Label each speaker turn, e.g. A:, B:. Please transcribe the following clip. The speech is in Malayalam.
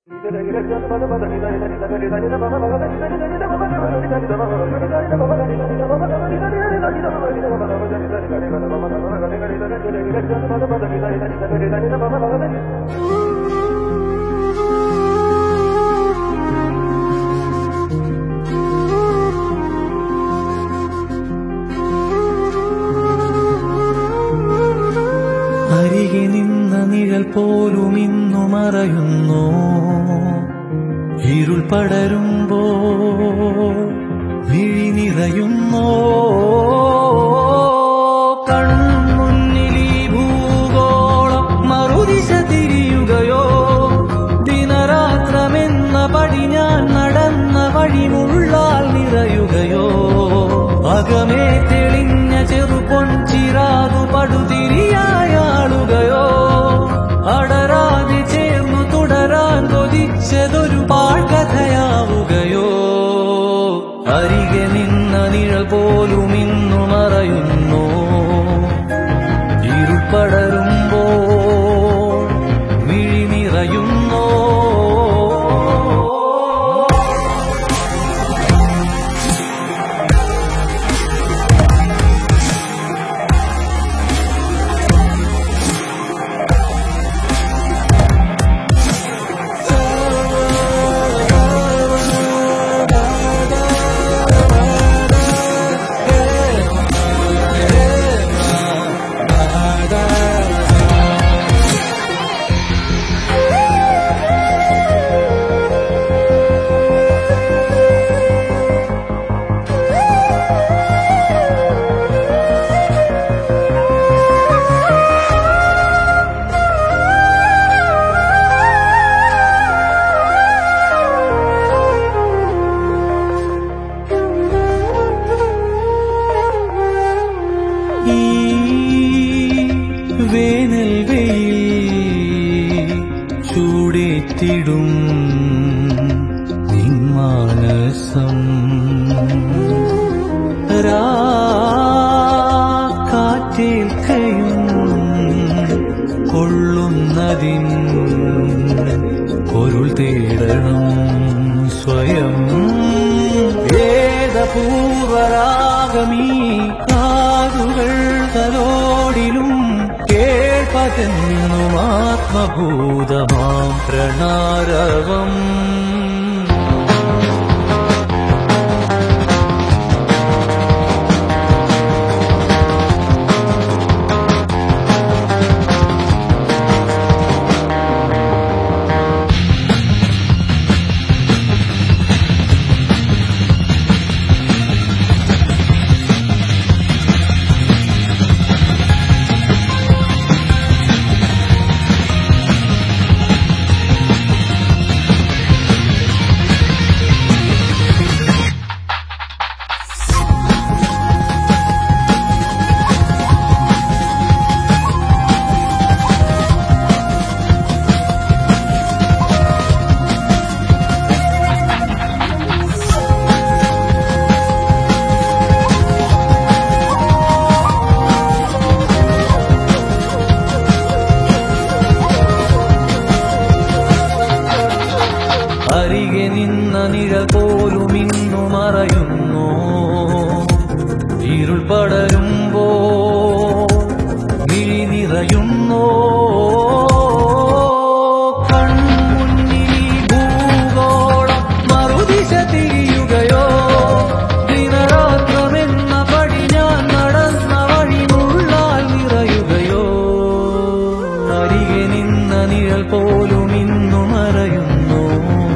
A: അരികെ നിന്ന നിഴൽ പോലും ഇന്നു മറയുന്നു ഇരുൾ പടരുമ്പോ വിഴി നിറയുന്നോ കൺമുന്നിൽ ഈ ഭൂഗോളം മറുദിശ തിരിയുകയോ ദിനരാത്രമെന്ന പടി ഞാൻ നടന്ന വഴിമുള്ളാൽ നിറയുകയോ അകമേ തെളിഞ്ഞ ചെറുപൊൻ ചിറാതു പടുതിരിയായാളുകയോ അടരാതെ ചേർന്നു തുടരാൻ കൊതിച്ചതൊരു പാഴ്കഥയാവുകയോ അരികെ നിന്ന നിഴൽ പോലും ഇന്നു മറയുന്നു ഇരുൾപ്പടരുമ്പോ മിഴി നിറയുന്നോ ഈ വേനൽ വെയിൽ ചൂടേറ്റിടും നിന്മാനസം കാറ്റേൽക്കയും കൊള്ളുന്നതിൻ പൊരുൾ തേടണം സ്വയം വേദപൂർവരാഗമീ കാതുകൾ തലോടിലും കേൾപ്പതെന്നും ആത്മഭൂതമാം പ്രണാരവം അരികെ നിന്ന നിഴൽ പോലും ഇന്നു മറയുന്നു ഇരുൾ പടരുമ്പോ മിഴി നിറയുന്നോ കൺമുന്നിൽ ഈ ഭൂഗോളം മറുദിശ തിരിയുകയോ ദിനരാത്രമെന്ന പടി ഞാൻ നടന്ന വഴിമുള്ളാൽ നിറയുകയോ അരികെ നിന്ന നിഴൽ പോലും ഇന്നു മറയുന്നു